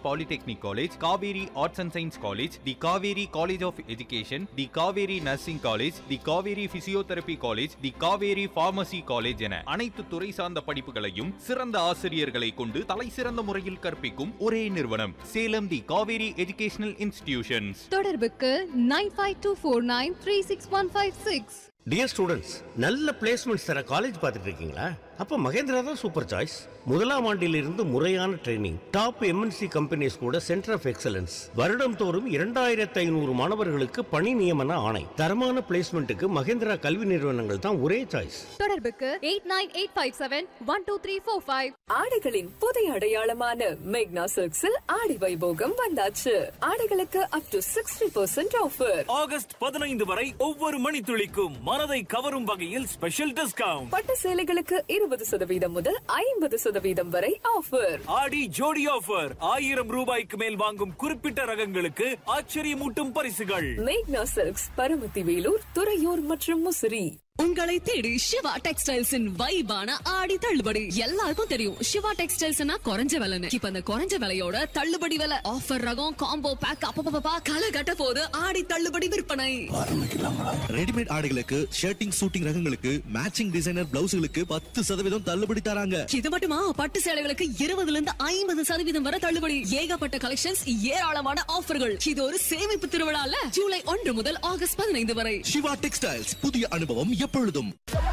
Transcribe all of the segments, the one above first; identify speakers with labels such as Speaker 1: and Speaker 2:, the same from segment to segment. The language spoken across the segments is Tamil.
Speaker 1: Polytechnic College, Kaveri Arts and Science College, the Kaveri College of Education, the Kaveri Nursing College, the Kaveri Physiotherapy College, the Kaveri Pharmacy College என அனைத்து துறை சார்ந்த படிப்புகளையும் சிறந்த ஆசிரியர்களை கொண்டு தலை சிறந்த முறையில் கற்பிக்கும் ஒரே நிறுவனம் Salem the Kaveri educational institutions
Speaker 2: தொடர்புக்கு nine five two four nine three six one five six
Speaker 3: dear students நல்ல பிளேஸ்மெண்ட்ஸ் தர காலேஜ் பார்த்துட்டு இருக்கீங்களா அப்போ மகேந்திரா தான் சூப்பர் சாய்ஸ் முதலாம் ஆண்டிலிருந்து முறையான ட்ரைனிங் டாப் எம்என்சி கம்பெனிஸ் கூட சென்டர் ஆஃப் எக்ஸலன்ஸ் வருடம் தோறும் இரண்டாயிரத்து ஐநூறு மாணவர்களுக்கு பணி நியமன ஆணை தரமான பிளேஸ்மெண்ட்டுக்கு மகேந்திரா கல்வி நிறுவனங்கள் தான் ஒரே சாய்ஸ்
Speaker 2: தொடர்புக்கு eight nine eight five seven one two three four five
Speaker 4: ஆடைகளின் புதிய அடையாளமான மேக்னா சில்க்ஸில் ஆடி வைபோகம் வந்தாச்சு ஆடைகளுக்கு up to sixty percent offer
Speaker 5: August பதினைந்து வரை ஒவ்வொரு மணித்துளிக்கும் மனதை கவரும் வகையில் ஸ்பெஷல் டிஸ்கவுண்ட்
Speaker 4: பட்டு சேலைகளுக்கு இருபது சதவீதம் முதல் ஐம்பது சதவீதம் வரை ஆஃபர்
Speaker 5: ஆடி ஜோடி ஆஃபர் ஆயிரம் ரூபாய்க்கு மேல் வாங்கும் குறிப்பிட்ட ரகங்களுக்கு ஆச்சரியமூட்டும் பரிசுகள்
Speaker 4: மேக்னா சில்க்ஸ் பரமத்தி வேலூர் துறையூர் மற்றும் முசிறி
Speaker 6: உங்களை தேடி சிவா டெக்ஸ்டைல்ஸின் வைபான ஆடி தள்ளுபடி எல்லாருக்கும் தெரியும் சிவா டெக்ஸ்டைல்ஸ்னா குறைஞ்ச விலைன்னு இப்ப அந்த குறைஞ்ச விலையோட தள்ளுபடி விலை ஆஃபர் ரகம் காம்போ பேக் அப்பப்பா களை கட்ட போது ஆடி தள்ளுபடி விற்பனை
Speaker 7: ரெடிமேட் ஆடைகளுக்கு ஷர்ட்டிங் சூட்டிங் ரகங்களுக்கு மேட்சிங் டிசைனர் பிளவுஸ்களுக்கு பத்து சதவீதம் தள்ளுபடி தராங்க
Speaker 6: இது மட்டுமா பட்டு சேலைகளுக்கு இருபதுல இருந்து ஐம்பது சதவீதம் வரை தள்ளுபடி ஏகப்பட்ட கலெக்ஷன்ஸ் ஏராளமான ஆஃபர்கள் இது ஒரு சேமிப்பு திருவிழால ஜூலை ஒன்று முதல் ஆகஸ்ட் பதினைந்து வரை
Speaker 7: சிவா டெக்ஸ்டைல்ஸ் புதிய அனுபவம் எப்பொழுதும்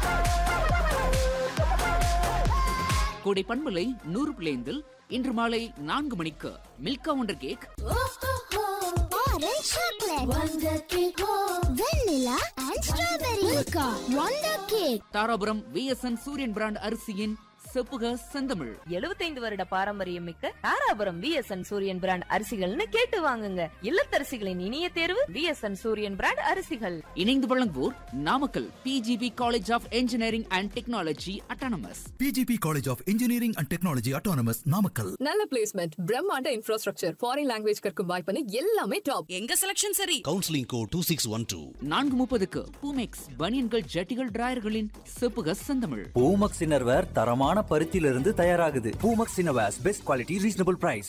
Speaker 8: கோடை பண்பலை நூறு பிளேந்தில் இன்று மாலை நான்கு மணிக்கு Milka wonder cake Dharapuram VSN Suriyan brand அரிசியின் செப்புக செந்தமிழ்
Speaker 9: எழுபத்தைந்து வருட பாரம்பரியம் மிக்க தாராபுரம் விஎஸ்என் சூரியன் பிராண்ட் அரிசிகள்னு கேட்டு வாங்குங்க இல்லத்தரசிகளின் இனிய தேர்வு விஎஸ்என் சூரியன் பிராண்ட் அரிசிகள்
Speaker 8: இணைந்து வழங்குவோர் Namakkal PGP college of engineering and technology autonomous
Speaker 7: PGP college of engineering and technology autonomous Namakkal
Speaker 4: நல்ல பிளேஸ்மெண்ட் பிரம்மாண்ட இன்ஃப்ராஸ்ட்ரக்சர் ஃபாரின் லாங்குவேஜ் கற்கும் வாய்ப்புன்னு எல்லாமே டாப்
Speaker 6: எங்க செலக்ஷன் சரி
Speaker 7: counselling code two six one two
Speaker 8: நான்கு முப்பதுக்கு பூமெக்ஸ் பனியன்கள் ஜட்டிகள் டிராயர்களின் செப்புக செந்தமிழ்
Speaker 10: பூமக்ஸ் இன்னர்வேர் தரமான பருத்தியிலிருந்து தயாராகுது Poomex innerwears best quality reasonable price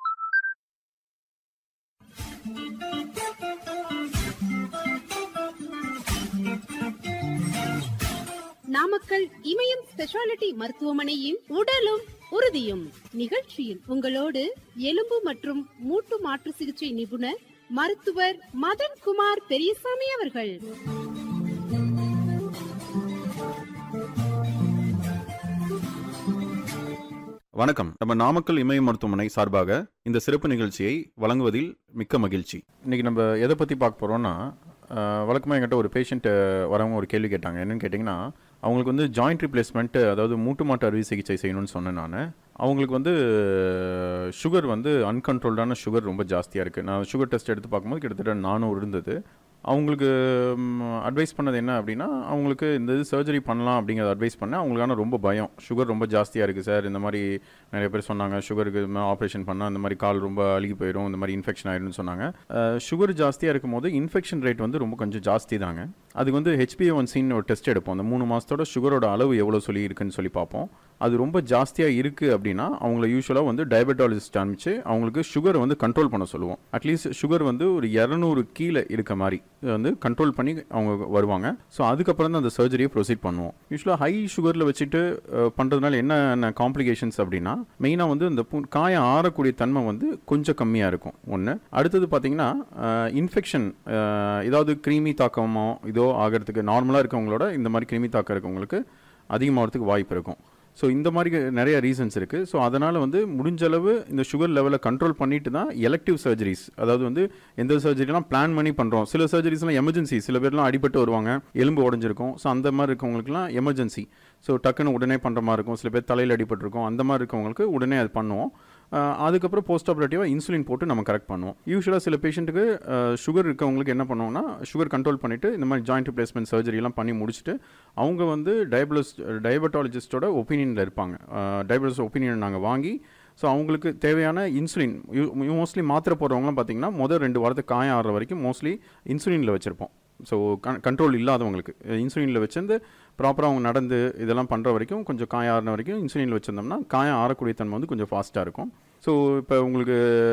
Speaker 11: Namakkal Imayam speciality மருத்துவமனையின் உடலும் உறுதியும் நிகழ்ச்சியில் உங்களோடு எலும்பு மற்றும் மூட்டு மாற்று சிகிச்சை நிபுணர் மருத்துவர் மதன் குமார் பெரியசாமி அவர்கள்
Speaker 12: வணக்கம் நம்ம நாமக்கல் இமய மருத்துவமனை சார்பாக இந்த சிறப்பு நிகழ்ச்சியை வழங்குவதில் மிக்க மகிழ்ச்சி இன்னைக்கு நம்ம எதை பற்றி பார்க்க போகிறோம்னா வழக்கமாக என்கிட்ட ஒரு பேஷண்ட் வரவங்க ஒரு கேள்வி கேட்டாங்க என்னன்னு கேட்டிங்கன்னா அவங்களுக்கு வந்து ஜாயிண்ட் ரிப்ளேஸ்மெண்ட் அதாவது மூட்டு மாட்டு அறுவை சிகிச்சை செய்யணும்னு சொன்னேன் நான் அவங்களுக்கு வந்து சுகர் வந்து அன்கண்ட்ரோல்டான சுகர் ரொம்ப ஜாஸ்தியாக இருக்குது நான் சுகர் டெஸ்ட் எடுத்து பார்க்கும்போது கிட்டத்தட்ட நானூறு இருந்தது அவங்களுக்கு அட்வைஸ் பண்ணது என்ன அப்படின்னா அவங்களுக்கு இந்த இது சர்ஜரி பண்ணலாம் அப்படிங்கிறத அட்வைஸ் பண்ணேன் அவங்களுக்கான ரொம்ப பயம் சுகர் ரொம்ப ஜாஸ்தியாக இருக்குது சார் இந்த மாதிரி நிறைய பேர் சொன்னாங்க சுகருக்கு ஆப்ரேஷன் பண்ணால் இந்த மாதிரி கால் ரொம்ப அழுகி போயிடும் இந்த மாதிரி இன்ஃபெக்ஷன் ஆயிரும்னு சொன்னாங்க சுகர் ஜாஸ்தியாக இருக்கும் போது இன்ஃபெக்ஷன் ரேட் வந்து ரொம்ப கொஞ்சம் ஜாஸ்தி தாங்க அதுக்கு வந்து ஹெச்பிஏ ஒன் சின்னு ஒரு டெஸ்ட் எடுப்போம் அந்த மூணு மாதத்தோட சுகரோட அளவு எவ்வளோ சொல்லி இருக்குன்னு சொல்லி பார்ப்போம் அது ரொம்ப ஜாஸ்தியாக இருக்குது அப்படின்னா அவங்கள யூஸ்வலாக வந்து டயபெட்டாலஜிஸ்ட் அனுப்பிச்சு அவங்களுக்கு சுகரை வந்து கண்ட்ரோல் பண்ண சொல்லுவோம் அட்லீஸ்ட் சுகர் வந்து ஒரு இரநூறு கீழே இருக்க மாதிரி வந்து கண்ட்ரோல் பண்ணி அவங்க வருவாங்க ஸோ அதுக்கப்புறம் தான் அந்த சர்ஜரியை ப்ரொசீட் பண்ணுவோம் யூஸ்வலாக ஹை சுகரில் வச்சுட்டு பண்ணுறதுனால என்ன காம்ப்ளிகேஷன்ஸ் அப்படின்னா மெயினாக வந்து இந்த காயம் ஆறக்கூடிய தன்மை வந்து கொஞ்சம் கம்மியாக இருக்கும் ஒன்று அடுத்தது பார்த்தீங்கன்னா இன்ஃபெக்ஷன் ஏதாவது கிருமி தாக்கமோ இதோ ஆகிறதுக்கு நார்மலாக இருக்கவங்களோட இந்த மாதிரி கிருமி தாக்கம் இருக்கவங்களுக்கு அதிகமாகிறதுக்கு வாய்ப்பு இருக்கும் ஸோ இந்த மாதிரி நிறைய ரீசன்ஸ் இருக்குது ஸோ அதனால் வந்து முடிஞ்ச அளவு இந்த சுகர் லெவலை கண்ட்ரோல் பண்ணிட்டு தான் எலக்டிவ் சர்ஜரிஸ் அதாவது வந்து எந்த சர்ஜரிலாம் பிளான் பண்ணி பண்ணுறோம் சில சர்ஜரிஸ்லாம் எமர்ஜென்சி சில பேர்லாம் அடிபட்டு வருவாங்க எலும்பு உடஞ்சிருக்கும் ஸோ அந்த மாதிரி இருக்கவங்களுக்குலாம் எமர்ஜென்சி ஸோ டக்குன்னு உடனே பண்ணுற மாதிரி இருக்கும் சில பேர் தலையில் அடிபட்டிருக்கும் அந்த மாதிரி இருக்கவங்களுக்கு உடனே அது பண்ணுவோம் அதுக்கப்புறம் போஸ்ட் ஆப்ரேட்டிவாக இன்சுலின் போட்டு நம்ம கரெக்ட் பண்ணுவோம் யூஸ்வலாக சில பேஷண்ட்டுக்கு சுகர் இருக்கவங்களுக்கு என்ன பண்ணுவோம்னா சுகர் கண்ட்ரோல் பண்ணிவிட்டு இந்த மாதிரி ஜாயிண்ட் ரிப்ளேஸ்மெண்ட் சர்ஜரிலாம் பண்ணி முடிச்சுட்டு அவங்க வந்து டயபலஸ் டயபட்டாலஜிஸ்டோட ஒப்பீனியனில் இருப்பாங்க டயபலஸ் ஒப்பீனியன் நாங்கள் வாங்கி ஸோ அவங்களுக்கு தேவையான இன்சுலின் மோஸ்ட்லி மாத்திரை போடுறவங்களாம் பார்த்தீங்கன்னா முதல் ரெண்டு வாரத்துக்கு காயம் ஆடுற வரைக்கும் மோஸ்ட்லி இன்சுலினில் வச்சுருப்போம் ஸோ கண்ட்ரோல் இல்லாதவங்களுக்கு இன்சுலினில் வச்சிருந்து ப்ராப்பராக அவங்க நடந்து இதெல்லாம் பண்ணுற வரைக்கும் கொஞ்சம் காயம் ஆறின வரைக்கும் இன்சுலினில் வச்சுருந்தோம்னா காயம் ஆறக்கூடிய தன்மை வந்து கொஞ்சம் ஃபாஸ்ட்டாக இருக்கும் ஸோ இப்போ உங்களுக்கு